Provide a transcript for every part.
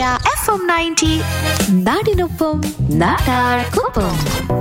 ആശ്രയ F M ninety നാടിനൊപ്പം നാട്ടാർക്കൊപ്പം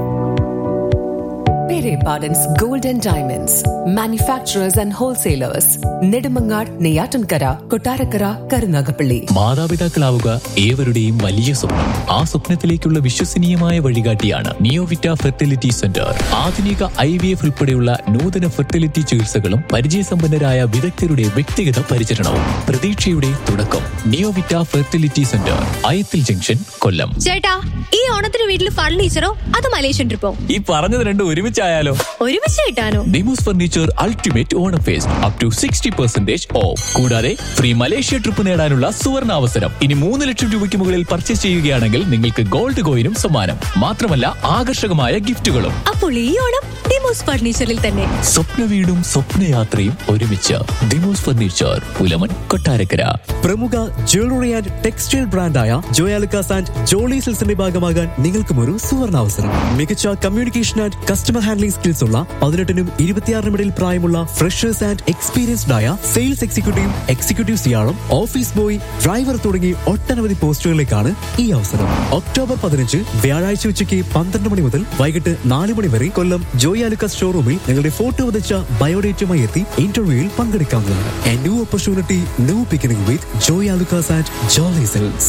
Pere Pardon's Gold and Diamonds, manufacturers and wholesalers, Nedumangad, Neyatankara, Kotarakara, Karunagapalli. മാതാപിതാക്കളാവുക ഏവരുടെയും വലിയ സ്വപ്നം ആ സ്വപ്നത്തിലേക്കുള്ള വിശ്വസനീയമായ വഴികാട്ടിയാണ് നിയോവിറ്റ ഫെർട്ടിലിറ്റി സെന്റർ ആധുനിക ഐ വി എഫ് ഉൾപ്പെടെയുള്ള നൂതന ഫെർട്ടിലിറ്റി ചികിത്സകളും പരിചയസമ്പന്നരായ വിദഗ്ധരുടെ വ്യക്തിഗത പരിചരണവും പ്രതീക്ഷയുടെ തുടക്കം Neovita fertility centre Ayathil junction Kollam ചേട്ടാ ഈ ഓണത്തിന് വീട്ടിൽ ഫർണിച്ചറോ അത് മലേഷ്യൻ ട്രിപ്പോ ഈ പറഞ്ഞത് രണ്ടും ഒരുമിച്ചായാലോ ഒരുമിച്ച് കിട്ടാനോ Demos furniture ultimate Onam fest up to sixty percentage off കൂടാതെ ഫ്രീ മലേഷ്യ ട്രിപ്പ് നേടാനുള്ള സുവർണ അവസരം ഇനി മൂന്ന് ലക്ഷം രൂപയ്ക്ക് മുകളിൽ പർച്ചേസ് ചെയ്യുകയാണെങ്കിൽ നിങ്ങൾക്ക് ഗോൾഡ് കോയിനും സമ്മാനം മാത്രമല്ല ആകർഷകമായ ഗിഫ്റ്റുകളും അപ്പോൾ ഈ ഓണം ഡിമോസ് ഫർണിച്ചറിൽ തന്നെ സ്വപ്ന വീടും സ്വപ്നയാത്രയും ഒരുമിച്ച് ഡിമോസ് ഫർണിച്ചർ പുലമൻ കൊട്ടാരക്കര പ്രമുഖ ജ്വല്ലറി ആൻഡ് ടെക്സ്റ്റൈൽ ബ്രാൻഡായ ജോയാലുക്കാസ് ആൻഡ് ജോളി സിൽസിന്റെ ഭാഗമാകാൻ നിങ്ങൾക്കും ഒരു സുവർണാവസരം മികച്ച communication and customer handling skills ഉള്ള പതിനെട്ടിനും ഇരുപത്തിയാറിനും ഇടയിൽ പ്രായമുള്ള ഫ്രഷേഴ്സ് ആൻഡ് എക്സ്പീരിയൻസ്ഡ് ആയ സെയിൽസ് എക്സിക്യൂട്ടീവ് എക്സിക്യൂട്ടീവ് സിയാളും ഓഫീസ് ബോയ് ഡ്രൈവർ തുടങ്ങി ഒട്ടനവധി പോസ്റ്റുകളിലേക്കാണ് ഈ അവസരം ഒക്ടോബർ പതിനഞ്ച് വ്യാഴാഴ്ച ഉച്ചയ്ക്ക് പന്ത്രണ്ട് മണി മുതൽ വൈകിട്ട് നാല് മണി വരെ കൊല്ലം ജോയാലുക്കാസ് ഷോറൂമിൽ നിങ്ങളുടെ ഫോട്ടോ വധിച്ച ബയോഡേറ്റുമായി എത്തി ഇന്റർവ്യൂവിൽ പങ്കെടുക്കാവുന്നതാണ് a new opportunity new beginning with Joyalukkas and Jolly silks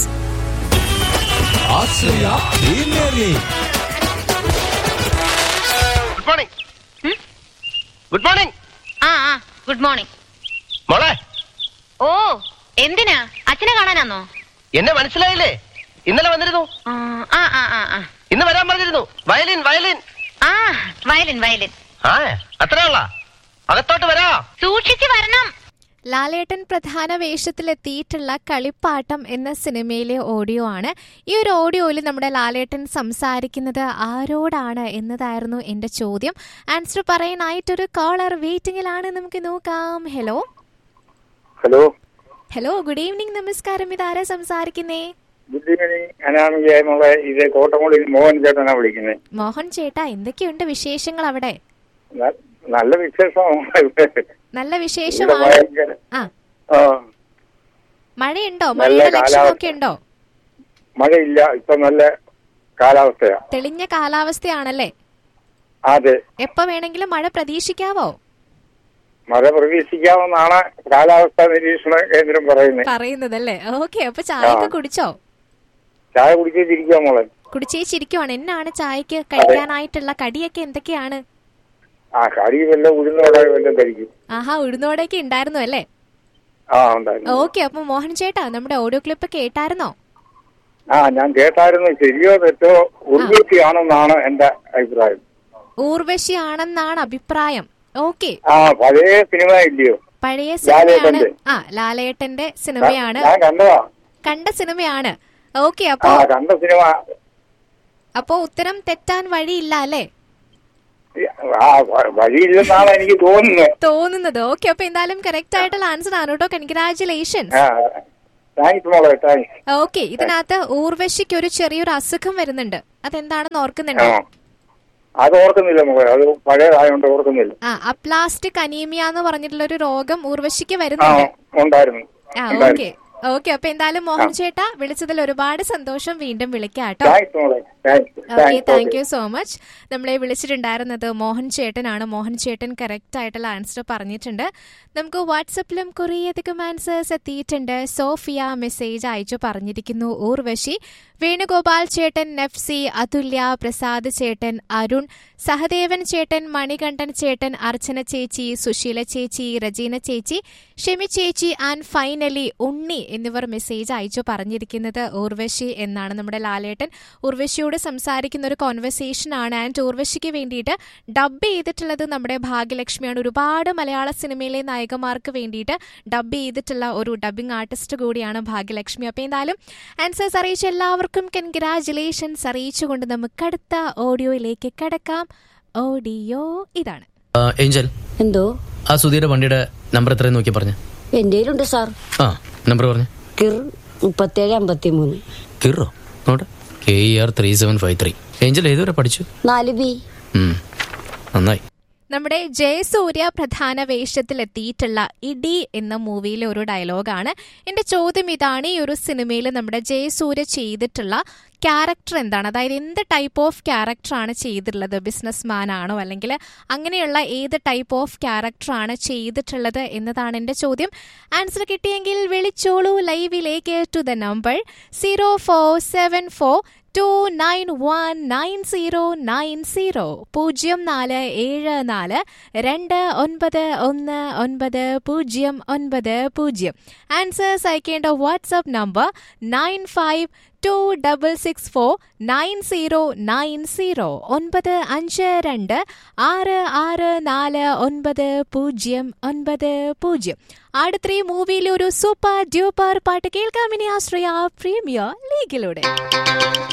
good morning good morning ആ ആ ഗുഡ് മോർണിംഗ് മോളെ ഓ എന്തിനാ അച്ഛനെ കാണാനാന്നോ എന്നെ മനസ്സിലായില്ലേ ഇന്നലെ വന്നിരുന്നു ആ ആ ആ ആ ആ. ഇന്ന് വരാൻ പറഞ്ഞിരുന്നു വയലിൻ വയലിൻ ആ വയലിൻ വയലിൻ ആ അത്രയുള്ള അകത്തോട്ട് വരാ സൂക്ഷിച്ചു വരണം ലാലേട്ടൻ പ്രധാന വേഷത്തിലെത്തിയിട്ടുള്ള കളിപ്പാട്ടം എന്ന സിനിമയിലെ ഓഡിയോ ആണ് ഈ ഒരു ഓഡിയോയിൽ നമ്മുടെ ലാലേട്ടൻ സംസാരിക്കുന്നത് ആരോടാണ് എന്നതായിരുന്നു എൻ്റെ ചോദ്യം ആൻസർ പറയാനായിട്ടൊരു കോളർ വെയിറ്റിംഗിലാണ് നമുക്ക് നോക്കാം hello hello hello good evening നമസ്കാരം ഇതാരാ സംസാരിക്കുന്നേ ഗുഡ് ഈവനിങ് അനാമികയായുള്ള ഇത് കോട്ടമുള്ളിൽ മോഹൻ ചേട്ടനാ വിളിക്കുന്നത് മോഹൻ ചേട്ടാ എന്തൊക്കെയുണ്ട് വിശേഷങ്ങൾ അവിടെ ന- നല്ല വിശേഷമാണ് ഇവിടെ. നല്ല ഇവിടെ വിശേഷമാണ് ഭയങ്കര ആ ആ, മഴയുണ്ടോ നല്ല മഴയുടെ കാലാവസ്ഥ. ലക്ഷണമൊക്കെ ഉണ്ടോ മഴയില്ല ഇപ്പൊ നല്ല കാലാവസ്ഥയാ തെളിഞ്ഞ കാലാവസ്ഥയാണല്ലേ അതെ എപ്പോ വേണമെങ്കിലും മഴ പ്രതീക്ഷിക്കാവോ മഴ പ്രതീക്ഷിക്കാമെന്നാണ് കാലാവസ്ഥാ നിരീക്ഷണ കേന്ദ്രം പറയുന്നത് പറയുന്നതല്ലേ ഓക്കെ അപ്പൊ ചായയൊക്കെ ആ. കുടിച്ചോ ചായ കുടിച്ചിരിക്കുക മോളെ കുടിച്ചേച്ചിരിക്കുവാണ് എന്നാണ് ചായക്ക് കഴിക്കാനായിട്ടുള്ള കടിയൊക്കെ എന്തൊക്കെയാണ് ആ കടി വല്ല ഉഴുന്നോടെ വല്ലതും കഴിക്കും ആഹാ ഉഴുന്നോടൊക്കെ ഉണ്ടായിരുന്നു അല്ലേ ആ ഉണ്ടായിരുന്നു ഓക്കെ അപ്പൊ മോഹൻ ചേട്ടാ നമ്മുടെ ഓഡിയോ ക്ലിപ്പ് കേട്ടായിരുന്നോ ആ ഞാൻ കേട്ടായിരുന്നു ശരിയോ തെറ്റോ ഉർവൃത്തിയാണെന്നാണ് എന്റെ അഭിപ്രായം ഊർവശി ആണെന്നാണ് അഭിപ്രായം ഓക്കെ ആ പഴയ സിനിമ ഇല്ലയോ പഴയ സിനിമയാണ് ലാലേട്ടന്റെ. ആ ലാലേട്ടന്റെ സിനിമയാണ് ഞാൻ കണ്ടതാ കണ്ട സിനിമയാണ് ഓക്കെ ആ അപ്പൊ കണ്ട സിനിമ അപ്പൊ ഉത്തരം തെറ്റാൻ വഴിയില്ല അല്ലേ ആ വ- വഴിയില്ലെന്നാണ് എനിക്ക് തോന്നുന്നത് തോന്നുന്നത് ഓക്കെ അപ്പൊ എന്തായാലും കറക്റ്റ് ആയിട്ടുള്ള ആൻസർ ആണ് കേട്ടോ കൺഗ്രാചുലേഷൻസ് ആ താങ്ക്സ് മോളെ താങ്ക്സ് ഓക്കെ ഇതിനകത്ത് ഊർവശിക്ക് ഒരു ചെറിയൊരു അസുഖം വരുന്നുണ്ട് അതെന്താണെന്ന് ആ ഓർക്കുന്നുണ്ടോ അത് ഓർക്കുന്നില്ല മോളെ അത് പഴയതായോണ്ട് ഓർക്കുന്നില്ല ആ അപ്ലാസ്റ്റിക് അനീമിയ എന്ന് പറഞ്ഞിട്ടുള്ള ഒരു രോഗം ഊർവശിക്ക് ആ വരുന്നുണ്ട് ഉണ്ടായിരുന്നു ആ ഉണ്ടായിരുന്നു. ഓക്കെ ഓക്കെ അപ്പൊ എന്തായാലും മോഹൻ ചേട്ടാ വിളിച്ചതിൽ ഒരുപാട് സന്തോഷം വീണ്ടും വിളിക്കാം കേട്ടോ താങ്ക്സ് മോളെ thanks okay thanks thank you so much നമ്മളെ വിളിച്ചിട്ടുണ്ടായിരുന്നത് മോഹൻ ചേട്ടനാണ് മോഹൻ ചേട്ടൻ കറക്റ്റ് ആയിട്ടുള്ള ആൻസർ പറഞ്ഞിട്ടുണ്ട് നമുക്ക് വാട്സപ്പിലും കുറേയധികം ആൻസേഴ്സ് എത്തിയിട്ടുണ്ട് സോഫിയ മെസ്സേജ് അയച്ചു പറഞ്ഞിരിക്കുന്നു ഊർവശി വേണുഗോപാൽ ചേട്ടൻ നഫ്സി അതുല്യ പ്രസാദ് ചേട്ടൻ അരുൺ സഹദേവൻ ചേട്ടൻ മണികണ്ഠൻ ചേട്ടൻ അർച്ചന ചേച്ചി സുശീല ചേച്ചി റജീന ചേച്ചി ഷെമി ചേച്ചി ആൻഡ് ഫൈനലി ഉണ്ണി എന്നിവർ മെസ്സേജ് അയച്ചു പറഞ്ഞിരിക്കുന്നത് ഊർവശി എന്നാണ് നമ്മുടെ ലാലേട്ടൻ ഉർവശിയോട് സംസാരിക്കുന്ന ഒരു കോൺവെർസേഷൻ ആണ് ആൻഡ് ഉർവശിക്ക് വേണ്ടിയിട്ട് ഡബ് ചെയ്തിട്ടുള്ളത് നമ്മുടെ ഭാഗ്യലക്ഷ്മിയാണ് ഒരുപാട് മലയാള സിനിമയിലെ നായകന്മാർക്ക് വേണ്ടിയിട്ട് ഡബ് ചെയ്തിട്ടുള്ള ഒരു ഡബിംഗ് ആർട്ടിസ്റ്റ് കൂടിയാണ് ഭാഗ്യലക്ഷ്മി അപ്പോൾ എന്തായാലും ആൻസേഴ്സ് അറിയിച്ച എല്ലാവർക്കും കൺഗ്രാജുലേഷൻസ് അറിയിച്ചുകൊണ്ട് നമുക്ക് അടുത്ത ഓഡിയോയിലേക്ക് കിടക്കാം ഓഡിയോ ഇതാണ് ആ, ഏഞ്ചൽ എന്തോ ആ സുധീയുടെ വണ്ടിയുടെ നമ്പർ എത്രയും നോക്കി പറഞ്ഞു എന്റെ ഉണ്ട് സാർ ആ നമ്പർ പറഞ്ഞു കിർ മുപ്പത്തേഴ് അമ്പത്തി മൂന്ന് കിറോ നോട്ടെ K R three seven five three angel ഏതുവരെ പഠിച്ചു നാല് ബി ഉം, നന്നായി നമ്മുടെ ജയസൂര്യ പ്രധാന വേഷത്തിലെത്തിയിട്ടുള്ള ഇടി എന്ന മൂവിയിലെ ഒരു ഡയലോഗാണ് എന്റെ ചോദ്യം ഇതാണ് ഈ ഒരു സിനിമയിൽ നമ്മുടെ ജയസൂര്യ ചെയ്തിട്ടുള്ള ക്യാരക്ടർ എന്താണ് അതായത് എന്ത് ടൈപ്പ് ഓഫ് ക്യാരക്ടറാണ് ചെയ്തിട്ടുള്ളത് ബിസിനസ് മാൻ ആണോ അല്ലെങ്കിൽ അങ്ങനെയുള്ള ഏത് ടൈപ്പ് ഓഫ് ക്യാരക്ടറാണ് ചെയ്തിട്ടുള്ളത് എന്നതാണ് എൻ്റെ ചോദ്യം ആൻസർ കിട്ടിയെങ്കിൽ വിളിച്ചോളൂ ലൈവിലേക്ക് to the number zero four seven four two nine one nine zero nine zero പൂജ്യം നാല് ഏഴ് നാല് രണ്ട് ഒൻപത് ഒന്ന് ഒൻപത് പൂജ്യം ഒൻപത് പൂജ്യം ആൻസേഴ്സ് അയക്കേണ്ട WhatsApp number nine five two double six four nine zero nine zero ഒൻപത് അഞ്ച് രണ്ട് ആറ് ആറ് നാല് ഒൻപത് പൂജ്യം ഒൻപത് പൂജ്യം അടുത്ത മൂവിയിലെ ഒരു സൂപ്പർ ഡ്യൂപ്പർ പാട്ട് കേൾക്കാം ഇനി ആശ്രയ പ്രീമിയർ ലീഗിലൂടെ